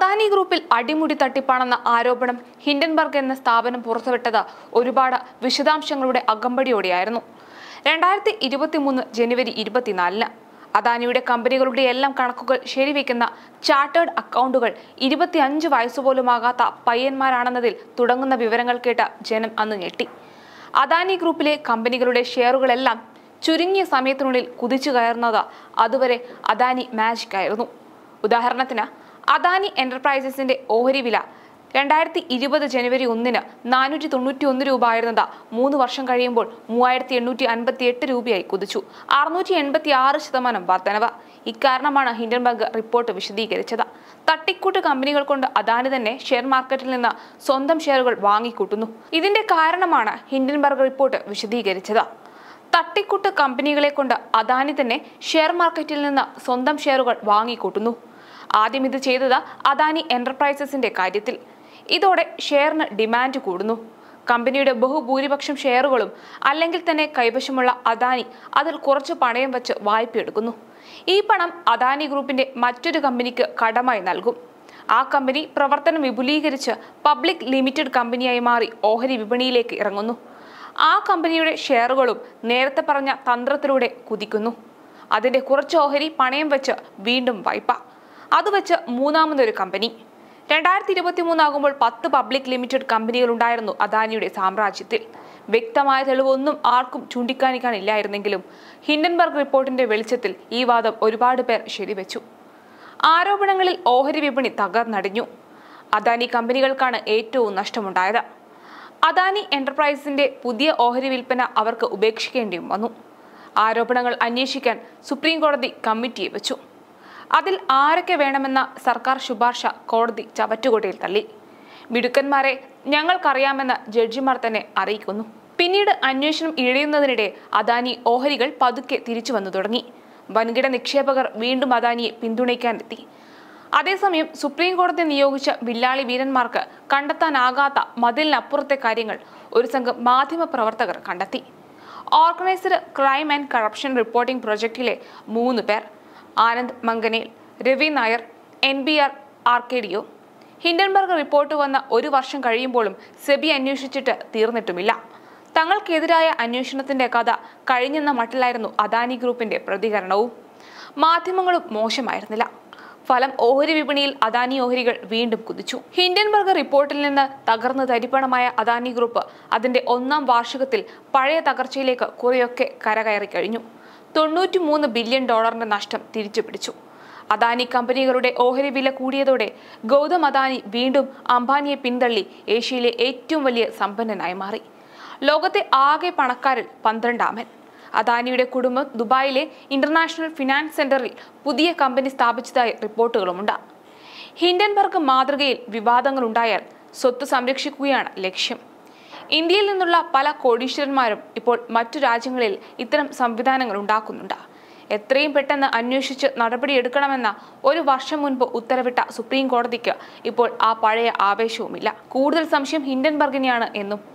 അദാനി ഗ്രൂപ്പിൽ അടിമുടി തട്ടിപ്പാണെന്ന ആരോപണം ഹിൻഡൻബർഗ് എന്ന സ്ഥാപനം പുറത്തുവിട്ടത് ഒരുപാട് വിശദാംശങ്ങളുടെ അകമ്പടിയോടെയായിരുന്നു രണ്ടായിരത്തി ഇരുപത്തി മൂന്ന് ജനുവരി ഇരുപത്തിനാലിന് അദാനിയുടെ കമ്പനികളുടെ എല്ലാം കണക്കുകൾ ശരിവെക്കുന്ന ചാർട്ടേഡ് അക്കൗണ്ടുകൾ ഇരുപത്തിയഞ്ച് വയസ്സുപോലുമാകാത്ത പയ്യന്മാരാണെന്നതിൽ തുടങ്ങുന്ന വിവരങ്ങൾ കേട്ട ജനം അന്ന് ഞെട്ടി അദാനി ഗ്രൂപ്പിലെ കമ്പനികളുടെ ഷെയറുകളെല്ലാം ചുരുങ്ങിയ സമയത്തിനുള്ളിൽ കുതിച്ചു കയറുന്നത് അതുവരെ അദാനി മാജിക് ആയിരുന്നു ഉദാഹരണത്തിന് അദാനി എന്റർപ്രൈസസിന്റെ ഓഹരി വില രണ്ടായിരത്തി ഇരുപത് ജനുവരി ഒന്നിന് നാനൂറ്റി തൊണ്ണൂറ്റി ഒന്ന് രൂപ ആയിരുന്നത് മൂന്ന് വർഷം കഴിയുമ്പോൾ മൂവായിരത്തി എണ്ണൂറ്റി അൻപത്തി എട്ട് രൂപയായി കുതിച്ചു അറുന്നൂറ്റി എൺപത്തി ആറ് ശതമാനം വർധനവ് ഇക്കാരണമാണ് ഹിൻഡൻബർഗ് റിപ്പോർട്ട് വിശദീകരിച്ചത് തട്ടിക്കൂട്ട് കമ്പനികൾ കൊണ്ട് അദാനി തന്നെ ഷെയർ മാർക്കറ്റിൽ നിന്ന് സ്വന്തം ഷെയറുകൾ വാങ്ങിക്കൂട്ടുന്നു ഇതിന്റെ കാരണമാണ് ഹിൻഡൻബർഗ് റിപ്പോർട്ട് വിശദീകരിച്ചത് തട്ടിക്കൂട്ട് കമ്പനികളെ കൊണ്ട് അദാനി തന്നെ ഷെയർ മാർക്കറ്റിൽ നിന്ന് സ്വന്തം ഷെയറുകൾ വാങ്ങിക്കൂട്ടുന്നു ആദ്യം ഇത് ചെയ്തത് അദാനി എന്റർപ്രൈസസിന്റെ കാര്യത്തിൽ ഇതോടെ ഷെയറിന് ഡിമാൻഡ് കൂടുന്നു കമ്പനിയുടെ ബഹുഭൂരിപക്ഷം ഷെയറുകളും അല്ലെങ്കിൽ തന്നെ കൈവശമുള്ള അദാനി അതിൽ കുറച്ച് പണയം വെച്ച് വായ്പയെടുക്കുന്നു ഈ പണം അദാനി ഗ്രൂപ്പിന്റെ മറ്റൊരു കമ്പനിക്ക് കടമായി നൽകും ആ കമ്പനി പ്രവർത്തനം വിപുലീകരിച്ച് പബ്ലിക് ലിമിറ്റഡ് കമ്പനിയായി മാറി ഓഹരി വിപണിയിലേക്ക് ഇറങ്ങുന്നു ആ കമ്പനിയുടെ ഷെയറുകളും നേരത്തെ പറഞ്ഞ തന്ത്രത്തിലൂടെ കുതിക്കുന്നു അതിന്റെ കുറച്ച് ഓഹരി പണയം വെച്ച് വീണ്ടും വായ്പ അത് വെച്ച് മൂന്നാമതൊരു കമ്പനി രണ്ടായിരത്തി ഇരുപത്തി മൂന്നാകുമ്പോൾ പത്ത് പബ്ലിക് ലിമിറ്റഡ് കമ്പനികൾ ഉണ്ടായിരുന്നു അദാനിയുടെ സാമ്രാജ്യത്തിൽ വ്യക്തമായ തെളിവൊന്നും ആർക്കും ചൂണ്ടിക്കാണിക്കാനില്ലായിരുന്നെങ്കിലും ഹിൻഡൻബർഗ് റിപ്പോർട്ടിന്റെ വെളിച്ചത്തിൽ ഈ വാദം ഒരുപാട് പേർ ശരിവെച്ചു ആരോപണങ്ങളിൽ ഓഹരി വിപണി തകർന്നടിഞ്ഞു അദാനി കമ്പനികൾക്കാണ് ഏറ്റവും നഷ്ടമുണ്ടായത് അദാനി എന്റർപ്രൈസസിന്റെ പുതിയ ഓഹരി വിൽപ്പന അവർക്ക് ഉപേക്ഷിക്കേണ്ടിയും വന്നു ആരോപണങ്ങൾ അന്വേഷിക്കാൻ സുപ്രീം കോടതി കമ്മിറ്റിയെ വെച്ചു അതിൽ ആരൊക്കെ വേണമെന്ന സർക്കാർ ശുപാർശ കോടതി ചവറ്റുകൊട്ടയിൽ തള്ളി മിടുക്കന്മാരെ ഞങ്ങൾക്കറിയാമെന്ന് ജഡ്ജിമാർ തന്നെ അറിയിക്കുന്നു പിന്നീട് അന്വേഷണം ഇഴയുന്നതിനിടെ അദാനി ഓഹരികൾ പതുക്കെ തിരിച്ചു വന്നു തുടങ്ങി വൻകിട നിക്ഷേപകർ വീണ്ടും അദാനിയെ പിന്തുണയ്ക്കാനെത്തി അതേസമയം സുപ്രീം കോടതി നിയോഗിച്ച വില്ലാളി വീരന്മാർക്ക് കണ്ടെത്താനാകാത്ത മതിലിനപ്പുറത്തെ കാര്യങ്ങൾ ഒരു സംഘം മാധ്യമ പ്രവർത്തകർ കണ്ടെത്തി Organized Crime and Corruption Reporting പ്രൊജക്ടിലെ മൂന്ന് പേർ Anand Mangnale Ravi Nair N B R Arcadio Hindenburg report വന്ന ഒരു വർഷം കഴിയുമ്പോഴും സെബി അന്വേഷിച്ചിട്ട് തീർന്നിട്ടുമില്ല തങ്ങൾക്കെതിരായ അന്വേഷണത്തിന്റെ കഥ കഴിഞ്ഞെന്ന മട്ടിലായിരുന്നു അദാനി ഗ്രൂപ്പിന്റെ പ്രതികരണവും മാധ്യമങ്ങളും മോശമായിരുന്നില്ല ഫലം ഓഹരി വിപണിയിൽ അദാനി ഓഹരികൾ വീണ്ടും കുതിച്ചു ഹിൻഡൻബർഗ് റിപ്പോർട്ടിൽ നിന്ന് തകർന്ന് തരിപ്പണമായ അദാനി ഗ്രൂപ്പ് അതിന്റെ ഒന്നാം വാർഷികത്തിൽ പഴയ തകർച്ചയിലേക്ക് കുറെയൊക്കെ കരകയറി കഴിഞ്ഞു തൊണ്ണൂറ്റി മൂന്ന് ബില്യൺ ഡോളറിന്റെ നഷ്ടം തിരിച്ചു പിടിച്ചു അദാനി കമ്പനികളുടെ ഓഹരി വില കൂടിയതോടെ ഗൗതം അദാനി വീണ്ടും അംബാനിയെ പിന്തള്ളി ഏഷ്യയിലെ ഏറ്റവും വലിയ സമ്പന്നനായി മാറി ലോകത്തെ ആകെ പണക്കാരിൽ പന്ത്രണ്ടാമൻ അദാനിയുടെ കുടുംബം ദുബായിലെ ഇന്റർനാഷണൽ ഫിനാൻസ് സെന്ററിൽ പുതിയ കമ്പനി സ്ഥാപിച്ചതായി റിപ്പോർട്ടുകളുമുണ്ട് ഹിൻഡൻബർഗ് മാതൃകയിൽ വിവാദങ്ങളുണ്ടായാൽ സ്വത്ത് സംരക്ഷിക്കുകയാണ് ലക്ഷ്യം ഇന്ത്യയിൽ നിന്നുള്ള പല കോടീശ്വരന്മാരും ഇപ്പോൾ മറ്റു രാജ്യങ്ങളിൽ ഇത്തരം സംവിധാനങ്ങൾ ഉണ്ടാക്കുന്നുണ്ട് എത്രയും പെട്ടെന്ന് അന്വേഷിച്ച് നടപടിയെടുക്കണമെന്ന ഒരു വർഷം മുൻപ് ഉത്തരവിട്ട സുപ്രീം കോടതിക്ക് ഇപ്പോൾ ആ പഴയ ആവേശവുമില്ല കൂടുതൽ സംശയം ഹിൻഡൻബർഗിനെയാണ് എന്നും